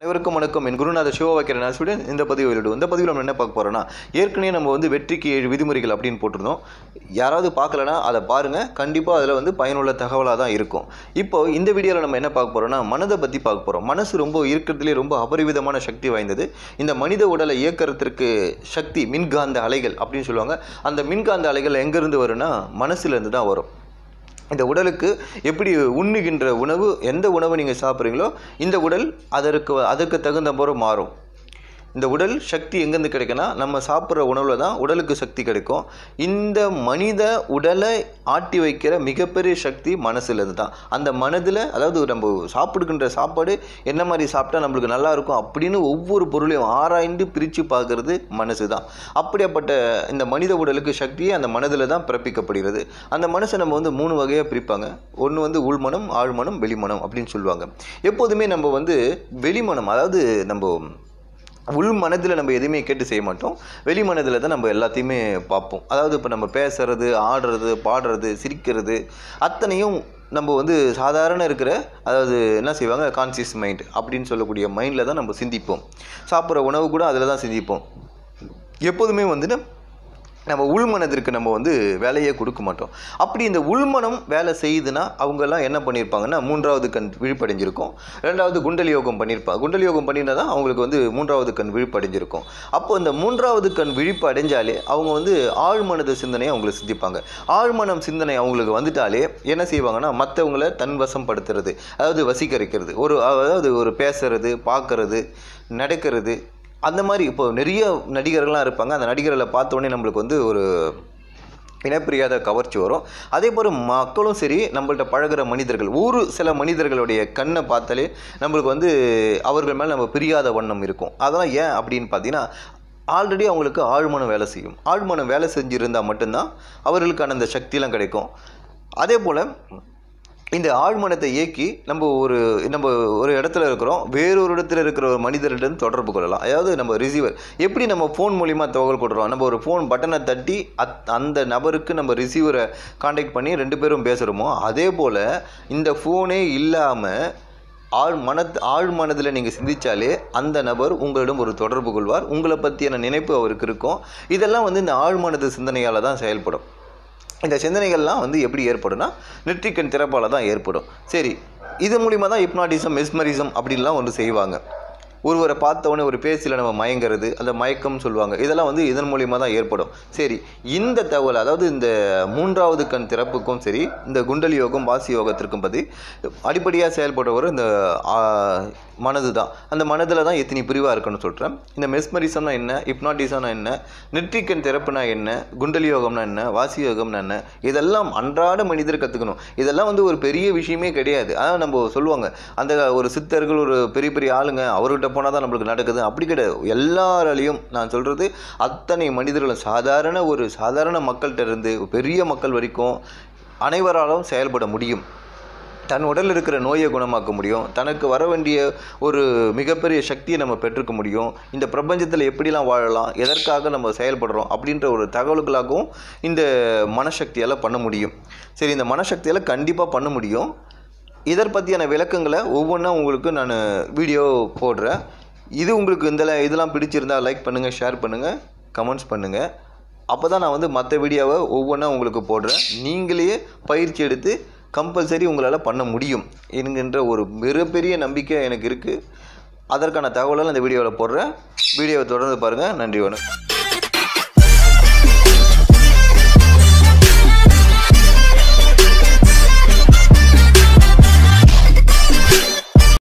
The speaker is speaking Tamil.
அனைவருக்கும் வணக்கம் என் குருநாத சிவவாக்கிய நாசுடன் இந்த பதிவு வெளியிடுவோம் இந்த பதிவில் நம்ம என்ன பார்க்க போகிறோம்னா ஏற்கனவே நம்ம வந்து வெற்றிக்கு ஏழு விதிமுறைகள் அப்படின்னு போட்டிருந்தோம் யாராவது பார்க்கலனா அதை பாருங்கள் கண்டிப்பாக அதில் வந்து பயனுள்ள தகவலாக தான் இருக்கும் இப்போ இந்த வீடியோவில் நம்ம என்ன பார்க்க போகிறோம்னா மனதை பற்றி பார்க்க போகிறோம் மனசு ரொம்ப இருக்கிறதுலே ரொம்ப அபரிவிதமான சக்தி வாய்ந்தது இந்த மனித உடலை இயக்கிறதுக்கு சக்தி மின்காந்த அலைகள் அப்படின்னு சொல்லுவாங்க அந்த மின்காந்த அலைகள் எங்கேருந்து வரும்னா மனசுலேருந்து தான் வரும் இந்த உடலுக்கு எப்படி உண்ணுகின்ற உணவு எந்த உணவு நீங்கள் சாப்பிட்றீங்களோ இந்த உடல் அதற்கு அதற்கு தகுந்த போல மாறும் இந்த உடல் சக்தி எங்கேருந்து கிடைக்குன்னா நம்ம சாப்பிட்ற உணவில் தான் உடலுக்கு சக்தி கிடைக்கும் இந்த மனித உடலை ஆட்டி வைக்கிற மிகப்பெரிய சக்தி மனசுலேருந்து தான் அந்த மனதில் அதாவது நம்ம சாப்பிடுகின்ற சாப்பாடு என்ன மாதிரி சாப்பிட்டா நம்மளுக்கு நல்லா இருக்கும் அப்படின்னு ஒவ்வொரு பொருளையும் ஆராய்ந்து பிரித்து பார்க்கறது மனசு தான் அப்படியாப்பட்ட இந்த மனித உடலுக்கு சக்தி அந்த மனதில் தான் பிறப்பிக்கப்படுகிறது அந்த மனசை நம்ம வந்து மூணு வகையாக பிரிப்பாங்க ஒன்று வந்து உள்மனம் ஆழ்மனம் வெளிமனம் அப்படின்னு சொல்லுவாங்க எப்போதுமே நம்ம வந்து வெளிமனம் அதாவது நம்ம உள் மனதில் நம்ம எதுவுமே கேட்டு செய்ய மாட்டோம் வெளி மனதில் தான் நம்ம எல்லாத்தையுமே பார்ப்போம் அதாவது இப்போ நம்ம பேசுறது ஆடுறது பாடுறது சிரிக்கிறது அத்தனையும் நம்ம வந்து சாதாரண இருக்கிற அதாவது என்ன செய்வாங்க கான்சியஸ் மைண்ட் அப்படின்னு சொல்லக்கூடிய மைண்டில் தான் நம்ம சிந்திப்போம் சாப்பிட்ற உணவு கூட அதில் தான் சிந்திப்போம் எப்போதுமே வந்துட்டு நம்ம உள்மனதிற்கு நம்ம வந்து வேலையே கொடுக்க மாட்டோம் அப்படி இந்த உள்மனம் வேலை செய்யுதுன்னா அவங்கெல்லாம் என்ன பண்ணியிருப்பாங்கன்னா மூன்றாவது கண் விழிப்படைஞ்சிருக்கும் ரெண்டாவது குண்டல் யோகம் பண்ணியிருப்பாங்க குண்டல் யோகம் பண்ணியிருந்தா தான் அவங்களுக்கு வந்து மூன்றாவது கண் விழிப்படைஞ்சிருக்கும் அப்போ இந்த மூன்றாவது கண் விழிப்பு அடைஞ்சாலே அவங்க வந்து ஆழ்மனது சிந்தனையை அவங்களுக்கு சிந்திப்பாங்க ஆழ்மனம் சிந்தனை அவங்களுக்கு வந்துட்டாலே என்ன செய்வாங்கன்னா மற்றவங்கள தன் வசப்படுத்துறது அதாவது வசீகரிக்கிறது ஒரு அதாவது ஒரு பேசுறது பார்க்கறது நடக்கிறது அந்த மாதிரி இப்போ நிறைய நடிகர்கள்லாம் இருப்பாங்க அந்த நடிகர்களை பார்த்த உடனே நம்மளுக்கு வந்து ஒரு இனப்பிரியாத கவர்ச்சி வரும் அதே போல் மக்களும் சரி நம்மள்ட்ட பழகுற மனிதர்கள் ஒரு சில மனிதர்களுடைய கண்ணை பார்த்தாலே நம்மளுக்கு வந்து அவர்கள் மேலே நம்ம பிரியாத வண்ணம் இருக்கும் அதெல்லாம் ஏன் அப்படின்னு பார்த்தீங்கன்னா ஆல்ரெடி அவங்களுக்கு ஆழ்மனம் வேலை செய்யும் ஆழ்மனம் வேலை செஞ்சுருந்தால் மட்டும்தான் அவர்களுக்கான அந்த சக்தியெலாம் கிடைக்கும் அதே போல் இந்த ஆழ்மனத்தை இயக்கி நம்ம ஒரு நம்ம ஒரு இடத்துல இருக்கிறோம் வேறொரு இடத்துல இருக்கிற ஒரு மனிதரிடம் தொடர்பு கொள்ளலாம் அதாவது நம்ம ரிசீவர் எப்படி நம்ம ஃபோன் மூலிமா தகவல் கொடுறோம் நம்ம ஒரு ஃபோன் பட்டனை தட்டி அத் அந்த நபருக்கு நம்ம ரிசீவரை காண்டாக்ட் பண்ணி ரெண்டு பேரும் பேசுகிறோமோ அதே போல் இந்த ஃபோனே இல்லாமல் ஆழ் மன ஆழ் மனதில் நீங்கள் சிந்திச்சாலே அந்த நபர் உங்களிடம் ஒரு தொடர்பு கொள்வார் உங்களை பற்றியான நினைப்பு அவருக்கு இருக்கும் இதெல்லாம் வந்து இந்த ஆழ்மனது சிந்தனையால் தான் செயல்படும் இந்த சிந்தனைகள்லாம் வந்து எப்படி ஏற்படும்னா நெற்றிக்கண் திறப்பால் தான் ஏற்படும் சரி இது மூலிமா தான் ஹிப்னாட்டிசம் மெஸ்மரிசம் அப்படின்லாம் ஒன்று செய்வாங்க ஒருவரை பார்த்தவொடனே ஒரு பேச்சில் நம்ம மயங்கிறது அந்த மயக்கம்னு சொல்லுவாங்க இதெல்லாம் வந்து இதன் மூலிமா தான் ஏற்படும் சரி இந்த தகவல் அதாவது இந்த மூன்றாவது கண் திறப்புக்கும் சரி இந்த குண்டலி யோகம் வாசி யோகத்திற்கும் பற்றி அடிப்படையாக செயல்படுறவர் இந்த ஆ, மனது தான் அந்த மனதில் தான் எத்தனை பிரிவாக இருக்குன்னு சொல்கிறேன் இந்த மெஸ்மரிசம்னா என்ன ஹிப்னாட்டிசம்னா என்ன நெற்றிக்கண் திறப்புனா என்ன குண்டலி யோகம்னா என்ன வாசி யோகம்னா என்ன இதெல்லாம் அன்றாட மனிதர் கற்றுக்கணும் இதெல்லாம் வந்து ஒரு பெரிய விஷயமே கிடையாது அதான் நம்ம சொல்லுவாங்க அந்த ஒரு சித்தர்கள் ஒரு பெரிய பெரிய ஆளுங்க அவர்கிட்ட போனால் தான் நம்மளுக்கு நடக்குது அப்படி கிடையாது எல்லாராலையும் நான் சொல்கிறது அத்தனை மனிதர்களும் சாதாரண ஒரு சாதாரண மக்கள்கிட்ட இருந்து பெரிய மக்கள் வரைக்கும் அனைவராலும் செயல்பட முடியும் தன் உடலில் இருக்கிற நோயை குணமாக்க முடியும் தனக்கு வர வேண்டிய ஒரு மிகப்பெரிய சக்தியை நம்ம பெற்றுக்க முடியும் இந்த பிரபஞ்சத்தில் எப்படிலாம் வாழலாம் எதற்காக நம்ம செயல்படுறோம் அப்படின்ற ஒரு தகவல்களாகவும் இந்த மனசக்தியால் பண்ண முடியும் சரி இந்த மனசக்தியால் கண்டிப்பாக பண்ண முடியும் இதர் பற்றியான விளக்கங்களை ஒவ்வொன்றா உங்களுக்கு நான் வீடியோ போடுறேன் இது உங்களுக்கு இந்த இதெல்லாம் பிடிச்சிருந்தா லைக் பண்ணுங்கள் ஷேர் பண்ணுங்கள் கமெண்ட்ஸ் பண்ணுங்கள் அப்போ தான் நான் வந்து மற்ற வீடியோவை ஒவ்வொன்றா உங்களுக்கு போடுறேன் நீங்களே பயிற்சி எடுத்து கம்பல்சரி உங்களால் பண்ண முடியும் என்கின்ற ஒரு மிகப்பெரிய நம்பிக்கை எனக்கு இருக்குது அதற்கான தகவலாம் இந்த வீடியோவில் போடுறேன் வீடியோவை தொடர்ந்து பாருங்கள் நன்றி வணக்கம்